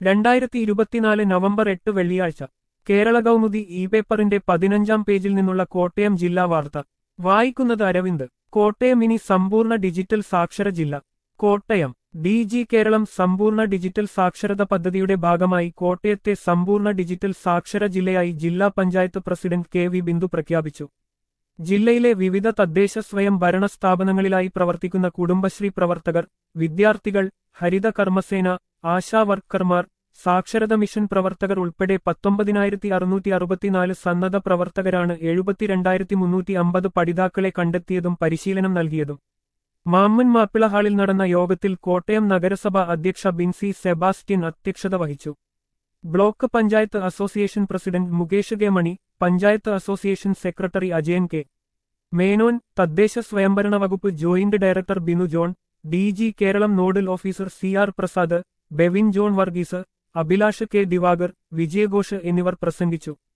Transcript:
രണ്ടായിരത്തി ഇരുപത്തിനാല് നവംബർ എട്ട് വെള്ളിയാഴ്ച കേരള കൗമുദി ഇ പേപ്പറിന്റെ പതിനഞ്ചാം പേജിൽ നിന്നുള്ള കോട്ടയം ജില്ലാ വാർത്ത വായിക്കുന്നത് അരവിന്ദ് കോട്ടയം ഇനി സമ്പൂർണ്ണ ഡിജിറ്റൽ സാക്ഷര ജില്ല കോട്ടയം ഡി ജി കേരളം സമ്പൂർണ്ണ ഡിജിറ്റൽ സാക്ഷരത പദ്ധതിയുടെ ഭാഗമായി കോട്ടയത്തെ സമ്പൂർണ്ണ ഡിജിറ്റൽ സാക്ഷര ജില്ലയായി ജില്ലാ panchayat president K V Bindu പ്രഖ്യാപിച്ചു ജില്ലയിലെ വിവിധ തദ്ദേശ സ്വയം ഭരണ സ്ഥാപനങ്ങളിലായി പ്രവർത്തിക്കുന്ന കുടുംബശ്രീ പ്രവർത്തകർ വിദ്യാർത്ഥികൾ ഹരിത കർമ്മസേന ആശാ വർക്കർമാർ സാക്ഷരത മിഷൻ പ്രവർത്തകർ ഉൾപ്പെടെ പത്തൊമ്പതിനായിരത്തി അറുന്നൂറ്റി അറുപത്തിനാല് സന്നദ്ധ പ്രവർത്തകരാണ് എഴുപത്തിരണ്ടായിരത്തി മുന്നൂറ്റി അമ്പത് പഠിതാക്കളെ കണ്ടെത്തിയതും പരിശീലനം നൽകിയതും മാമ്മൻ മാപ്പിള ഹാളിൽ നടന്ന യോഗത്തിൽ കോട്ടയം നഗരസഭ അധ്യക്ഷ ബിൻസി സെബാസ്റ്റ്യൻ അധ്യക്ഷത വഹിച്ചു block panchayat association president Mukesh K Mani panchayat association secretary Ajayan K Menon തദ്ദേശ സ്വയംഭരണ വകുപ്പ് joint director Binu John D G Keralam nodal officer C R Prasad Bevin John Varghese Abhilash K Divakar വിജയഘോഷ് എന്നിവർ പ്രസംഗിച്ചു